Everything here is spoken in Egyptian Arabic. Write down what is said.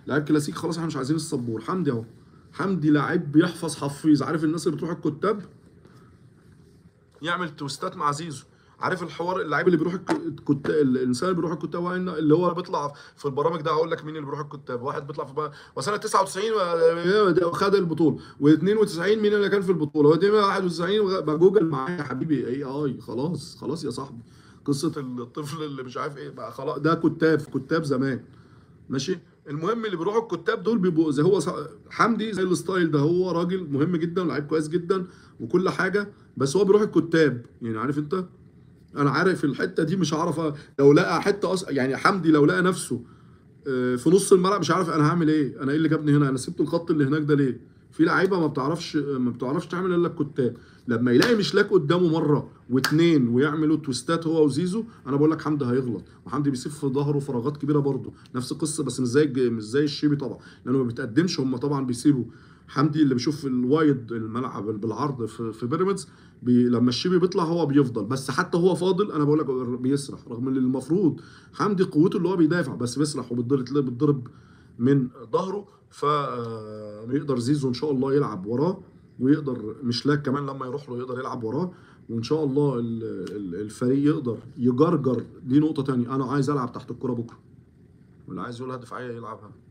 لعيب كلاسيكي خلاص احنا مش عايزين السبور حمدي اهو حمدي لعيب بيحفظ حفيظ عارف الناس اللي بتروح الكتاب يعمل تويستات مع زيزو عارف الحوار اللعيب اللي بيروح الك- الكتاب الانسان اللي بيروح الكتاب هو اللي هو بيطلع في البرامج ده هقول لك مين اللي بيروح الكتاب واحد بيطلع في بقى وسنه 99 و- ده خد البطوله و92 مين اللي كان في البطوله و91 وغ- بقى جوجل معايا يا حبيبي اي اي خلاص خلاص يا صاحبي قصه الطفل اللي مش عارف ايه بقى خلاص ده كتاب كتاب زمان ماشي المهم اللي بيروحوا الكتاب دول بيبقوا زي هو ص- حمدي زي الستايل ده هو راجل مهم جدا ولاعيب كويس جدا وكل حاجه بس هو بيروح الكتاب يعني عارف انت انا عارف الحته دي مش هعرف أ- لو لقى حته أص... يعني حمدي لو لقى نفسه آه، في نص الملعب مش عارف انا هعمل ايه انا ايه اللي جابني هنا انا سبت الخط اللي هناك ده ليه في لعيبه ما بتعرفش ما بتعرفش تعمل الا الكتاب لما يلاقي مشلاك قدامه مره واثنين ويعملوا تويستات هو وزيزو انا بقول لك حمدي هيغلط وحمدي بيسيب في ظهره فراغات كبيره برضه نفس القصه بس مش زي الج- مش زي الشيبي طبعا لانه ما بيتقدمش هم طبعا بيسيبوا حمدي اللي بيشوف الوايد الملعب بالعرض في, في بيراميدز بي لما الشيبي بيطلع هو بيفضل بس حتى هو فاضل انا بقول لك بيسرح رغم ان المفروض حمدي قوته اللي هو بيدافع بس بيسرح وبيتضرب بيتضرب من ظهره فيقدر زيزو ان شاء الله يلعب وراه ويقدر مشلاك كمان لما يروح له يقدر يلعب وراه وان شاء الله ال- ال- الفريق يقدر يجرجر دي نقطه تانية انا عايز العب تحت الكره بكره واللي عايز يقولها دفاعيه يلعبها